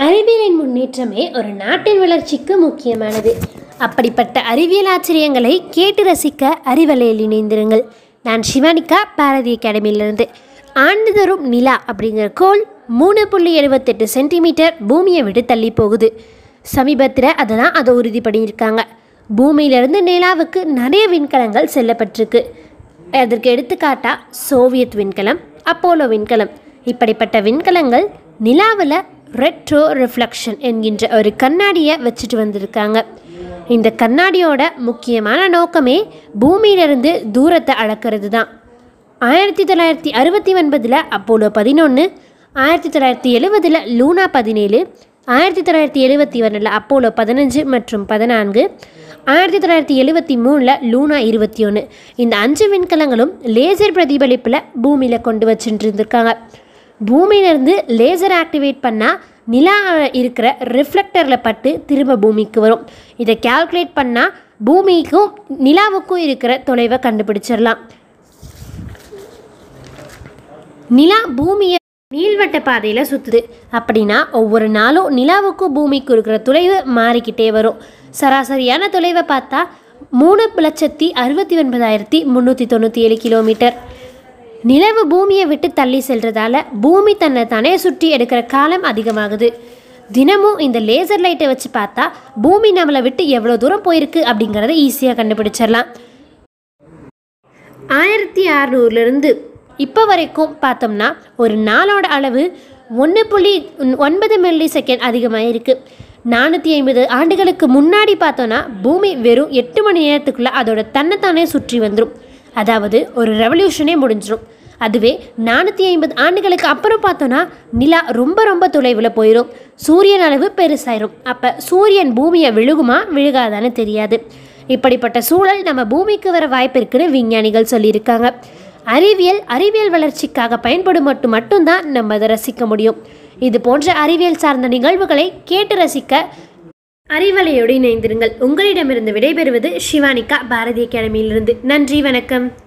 அறிவியலின் முன்னேற்றமே ஒரு நாட்டின் வளர்ச்சிக்கு முக்கியமானது அப்படிப்பட்ட அறிவியல் ஆச்சரியங்களை கேட்டு ரசிக்க அறிவலையில் இணைந்திருங்கள் நான் சிவானிகா பாரதி அகாடமியிலிருந்து ஆண்டுதோறும் நிலா அப்படிங்கிற கோள் மூணு புள்ளி எழுபத்தெட்டு சென்டிமீட்டர் பூமியை விட்டு தள்ளி போகுது சமீபத்தில் அதை தான் அதை உறுதி பண்ணியிருக்காங்க பூமியிலிருந்து நிலாவுக்கு நிறைய விண்கலங்கள் செல்லப்பட்டிருக்கு அதற்கு எடுத்துக்காட்டா சோவியத் விண்கலம் அப்போலோ விண்கலம் இப்படிப்பட்ட விண்கலங்கள் நிலாவில் ரெட்ரோ ரிஃப்ளெக்ஷன் என்கின்ற ஒரு கண்ணாடியை வச்சுட்டு வந்திருக்காங்க இந்த கண்ணாடியோட முக்கியமான நோக்கமே பூமியிலிருந்து தூரத்தை அளக்கிறது தான் ஆயிரத்தி தொள்ளாயிரத்தி அறுபத்தி ஒன்பதில் அப்போலோ பதினொன்று ஆயிரத்தி தொள்ளாயிரத்தி எழுவதில் லூனா பதினேழு ஆயிரத்தி தொள்ளாயிரத்தி எழுபத்தி ஒன்றில் அப்போலோ பதினஞ்சு மற்றும் பதினான்கு ஆயிரத்தி தொள்ளாயிரத்தி எழுபத்தி மூணில் லூனா இருபத்தி ஒன்று இந்த அஞ்சு விண்கலங்களும் லேசர் பிரதிபலிப்பில் பூமியில் கொண்டு வச்சுட்டு இருந்திருக்காங்க பூமியிலேருந்து லேசர் ஆக்டிவேட் பண்ணால் நிலா இருக்கிற ரிஃப்ளெக்டரில் பட்டு திரும்ப பூமிக்கு வரும் இதை கால்குலேட் பண்ணால் பூமிக்கும் நிலாவுக்கும் இருக்கிற தொலைவை கண்டுபிடிச்சிடலாம் நிலா பூமியை நீள்வட்ட பாதையில் சுற்றுது அப்படின்னா ஒவ்வொரு நாளும் நிலாவுக்கும் பூமிக்கும் இருக்கிற தொலைவு மாறிக்கிட்டே வரும் சராசரியான தொலைவை பார்த்தா மூணு லட்சத்தி அறுபத்தி ஒன்பதாயிரத்தி முந்நூற்றி தொண்ணூற்றி ஏழு கிலோமீட்டர் நிலவு பூமியை விட்டு தள்ளி செல்றதால பூமி தன்னை தானே சுற்றி எடுக்கிற காலம் அதிகமாகுது தினமும் இந்த லேசர் லைட்டை வச்சு பார்த்தா பூமி நம்மளை விட்டு எவ்வளோ தூரம் போயிருக்கு அப்படிங்கிறத ஈஸியாக கண்டுபிடிச்சிடலாம் ஆயிரத்தி அறநூறுலேருந்து இப்போ வரைக்கும் பார்த்தோம்னா ஒரு நாளோட அளவு ஒன்று புள்ளி ஒன்பது மில்லி செகண்ட் அதிகமாக இருக்குது நானூற்றி ஐம்பது ஆண்டுகளுக்கு முன்னாடி பார்த்தோன்னா பூமி வெறும் எட்டு மணி நேரத்துக்குள்ளே அதோட தன்னைத்தானே சுற்றி வந்துடும் அதாவது ஒரு ரெவல்யூஷனே முடிஞ்சிடும் அதுவே நானூற்றி ஐம்பது ஆண்டுகளுக்கு அப்புறம் பார்த்தோன்னா நிலா ரொம்ப ரொம்ப தொலைவில் போயிடும் சூரியன் அளவு பெருசாயிரும் அப்போ சூரியன் பூமியை விழுகுமா விழுகாதான்னு தெரியாது இப்படிப்பட்ட சூழல் நம்ம பூமிக்கு வர வாய்ப்பு இருக்குன்னு விஞ்ஞானிகள் சொல்லியிருக்காங்க அறிவியல் அறிவியல் வளர்ச்சிக்காக பயன்படும் மட்டும் மட்டும்தான் நம்ம அதை ரசிக்க முடியும் இது போன்ற அறிவியல் சார்ந்த நிகழ்வுகளை கேட்டு ரசிக்க அறிவலையோடு இணைந்திருங்கள் உங்களிடமிருந்து விடைபெறுவது சிவானிகா பாரதி அகாடமியிலிருந்து நன்றி வணக்கம்